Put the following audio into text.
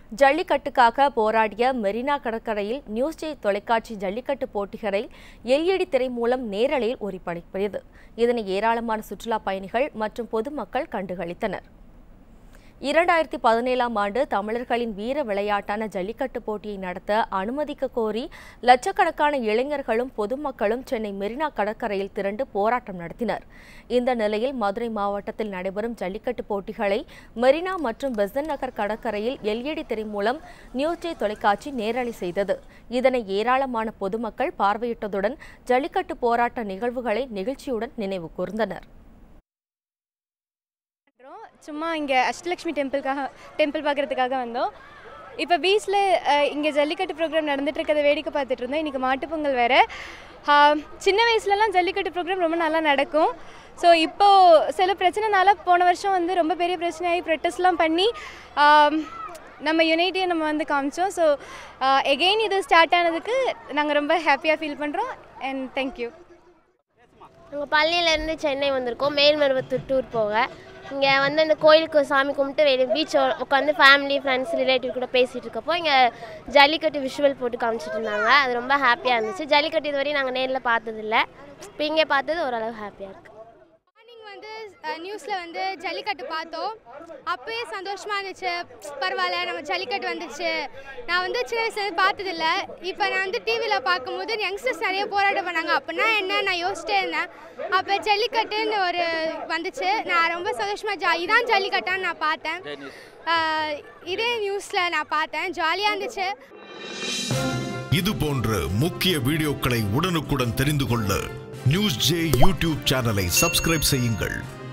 ஜல்லிக்கட்டுக்காக போராடிய மெரினா கடற்கரையில் news J தொலைக்காட்சி ஜல்லிக்கட்டு போட்டிகளை எல்இடி திரை மூலம் நேரலையில் ஒளிபரப்பியது இதனை ஏராளமான சுற்றுலா பயணிகள் மற்றும் பொதுமக்கள் கண்டுகளித்தனர் இரண்டாயிரத்தி பதினேழாம் ஆண்டு தமிழர்களின் வீர விளையாட்டான ஜல்லிக்கட்டு போட்டியை நடத்த அனுமதிக்க கோரி லட்சக்கணக்கான இளைஞர்களும் பொதுமக்களும் சென்னை மெரினா கடற்கரையில் திரண்டு போராட்டம் நடத்தினர் இந்த நிலையில் மதுரை மாவட்டத்தில் நடைபெறும் ஜல்லிக்கட்டு போட்டிகளை மெரினா மற்றும் பெசன் நகர் கடற்கரையில் எல்இடி திரை மூலம் நியூஸ் ஜே தொலைக்காட்சி நேரலை செய்தது இதனை ஏராளமான பொதுமக்கள் பார்வையிட்டதுடன் ஜல்லிக்கட்டு போராட்ட நிகழ்வுகளை நெகிழ்ச்சியுடன் நினைவு கூர்ந்தனர் பண்ணுறோம் சும்மா இங்கே அஷ்டலக்ஷ்மி டெம்பிளுக்காக டெம்பிள் பார்க்குறதுக்காக வந்தோம் இப்போ பீச்சில் இங்கே ஜல்லிக்கட்டு ப்ரோக்ராம் நடந்துட்டு இருக்கிறத வேடிக்கை பார்த்துட்டு இருந்தோம் இன்றைக்கி மாட்டுப்பொங்கல் வேறு சின்ன வயசுலலாம் ஜல்லிக்கட்டு ப்ரோக்ராம் ரொம்ப நல்லா நடக்கும் ஸோ இப்போது சில பிரச்சனைனால போன வருஷம் வந்து ரொம்ப பெரிய பிரச்சனையாகி ப்ரொட்டஸ்ட்லாம் பண்ணி ஆம், நம்ம யுனைட்டியை நம்ம வந்து காமிச்சோம் ஸோ எகெயின் இது ஸ்டார்ட் ஆனதுக்கு நாங்கள் ரொம்ப ஹாப்பியாக ஃபீல் பண்ணுறோம் அண்ட் தேங்க்யூ நாங்கள் பள்ளியிலேருந்து சென்னை வந்திருக்கோம் மேல்மருவத்தூர் டூர் போக இங்கே வந்து அந்த கோயிலுக்கு சாமி கும்பிட்டு வெளியே பீச் உட்காந்து ஃபேமிலி ஃப்ரெண்ட்ஸ் ரிலேட்டிவ் கூட பேசிகிட்டு இருக்கப்போ இங்கே ஜல்லிக்கட்டு விஷுவல் போட்டு காமிச்சிட்டு இருந்தாங்க அது ரொம்ப ஹாப்பியாக இருந்துச்சு ஜல்லிக்கட்டு இதுவரையும் நாங்கள் நேரில் பார்த்ததில்ல இப்போ இங்கே பார்த்தது ஓரளவு ஹாப்பியாக இருக்குது மார்னிங் வந்து நியூஸில் வந்து ஜல்லிக்கட்டு பார்த்தோம் அப்போயே சந்தோஷமாக இருந்துச்சு பரவாயில்ல நம்ம ஜல்லிக்கட்டு வந்துச்சு நான் வந்து சின்ன வயசுலேருந்து பார்த்ததில்ல இப்போ நான் வந்து டிவியில் பார்க்கும்போது யங்ஸ்டர்ஸ் நிறைய போராட்டம் பண்ணாங்க அப்படின்னா என்ன நான் யோசிச்சிட்டே இருந்தேன் அப்போ ஜல்லிக்கட்டுன்னு ஒரு வந்துச்சு நான் ரொம்ப சந்தோஷமாக ஜா இதான் ஜல்லிக்கட்டான்னு நான் பார்த்தேன் அஹ், இதே நியூஸில் நான் பார்த்தேன் ஜாலியாக இருந்துச்சு இது போன்ற முக்கிய வீடியோக்களை உடனுக்குடன் தெரிந்து கொள்ள நியூஸ் ஜே யூடியூப் சேனலை சப்ஸ்கிரைப் செய்யுங்கள்